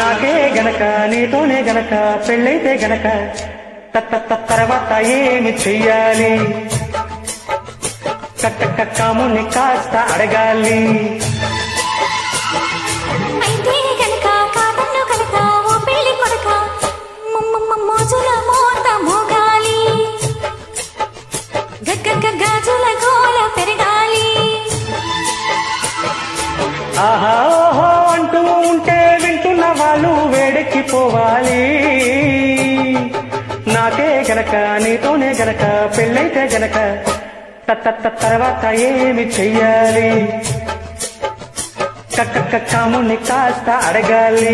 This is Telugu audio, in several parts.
నాకే గనక నీతోనే గనక పెళ్ళైతే గనక తత్త తర్వాత ఏమి చెయ్యాలి కక్క కాముని కాస్త అడగాలి అయితే గనక కాదన్ను కనుక ఓ పెళ్లి కొడక మమ్మమ్మ మోజుల మోత మోగాలి గగ్గగ్గ గాజుల గోల పెరగాలి ఆహా ఓహో అంటూ ఉంటే వింటున్న వాళ్ళు వేడెక్కిపోవాలి నాకే గనక నీతోనే గనక పెళ్ళైతే గనక తత్త తర్వాత ఏమి చెయ్యాలి కక్క కాముని కాస్త అడగాలి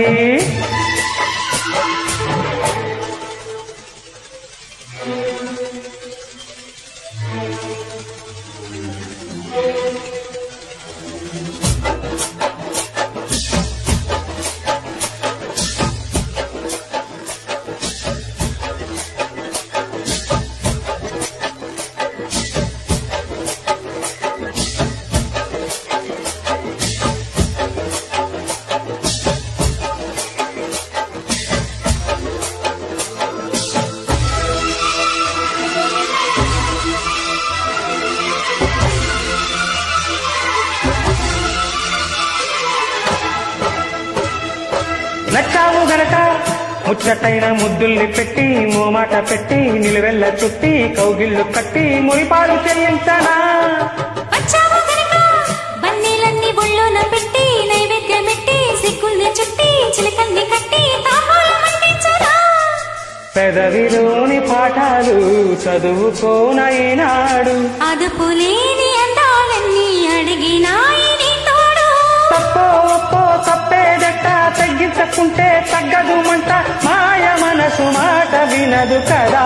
నచ్చావు గనక ముచ్చటైన ముద్దుల్ని పెట్టి మోమాట పెట్టి నిలువెల్ల చుట్టి కౌగిళ్ళు కట్టి మురిపాలు చెల్లించనా వచ్చావు గనక బన్నీలన్నీ ఒళ్ళోన పెట్టి నైవేద్యం పెట్టి సిగ్గుల్ని చుట్టి చిలకల్ని కట్టి తాంబూలం అందించరా పెదవిలోని పాఠాలు చదువుకోనైనాడు అదుపు లేని అందాలన్నీ అడిగినాయి నీ తోడు తప్పో ఒప్పో తప్పేదట తగ్గించకుంటే తగ్గదు మంట మాయ మనసు మాట వినదు కదా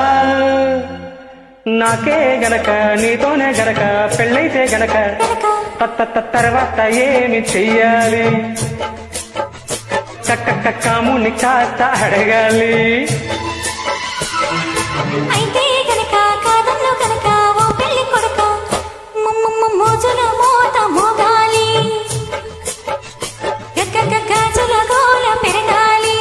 నాకే గనక నీతోనే గనక పెళ్ళైతే గనక గనక తత్త తర్వాత ఏమి చెయ్యాలి చక్క కాముని కాస్త అడగాలి అయితే గనక కాదన్ను కనుక ఓ పెళ్లి కొడక మమ్మమ్మ మోజుల మోత మోగాలి గగ్గగ్గ గాజుల గోల పెరగాలి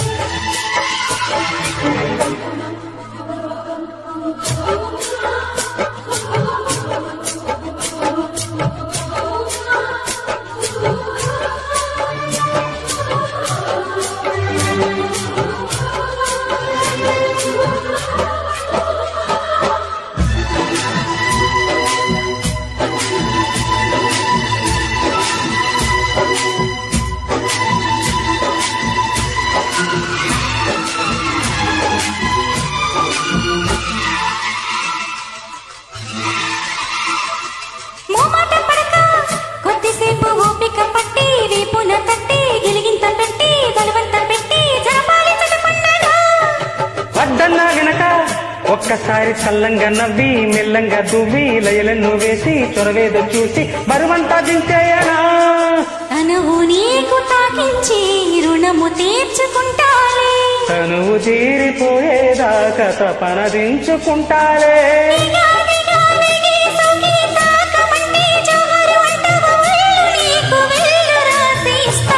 మోమాట పడక కొద్దిసేపు ఓపిక పట్టి రేపున తట్టి గిలిగింత పెట్టి బలవంత పెట్టి జరపాలి చటపండగా వద్దన్నా గనక ఒక్కసారి చల్లంగా నవ్వి మెల్లంగా దువ్వి లయలను వేసి చొరవేదో చూసి బరువంతా దించేయనా తనువు నీకు తాకించి రుణము తీర్చుకుంటాలే తనువు తీరిపోయేదాకా తపన దించుకుంటాలే నిగా నిగా నిగి సోకి తాకమంటే జోహరు అంటవు వెళ్ళు నీకు వెళ్ళు రాసిస్తా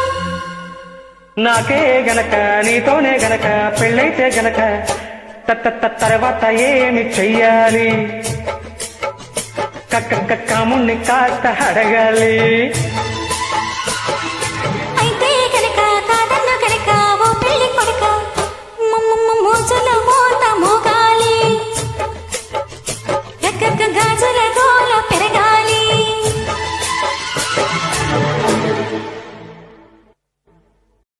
నాకే గనక నీతోనే గనక పెళ్ళైతే గనక తత్త తర్వాత ఏమి చెయ్యాలి కక్క కాముణ్ణి కాస్త అడగాలి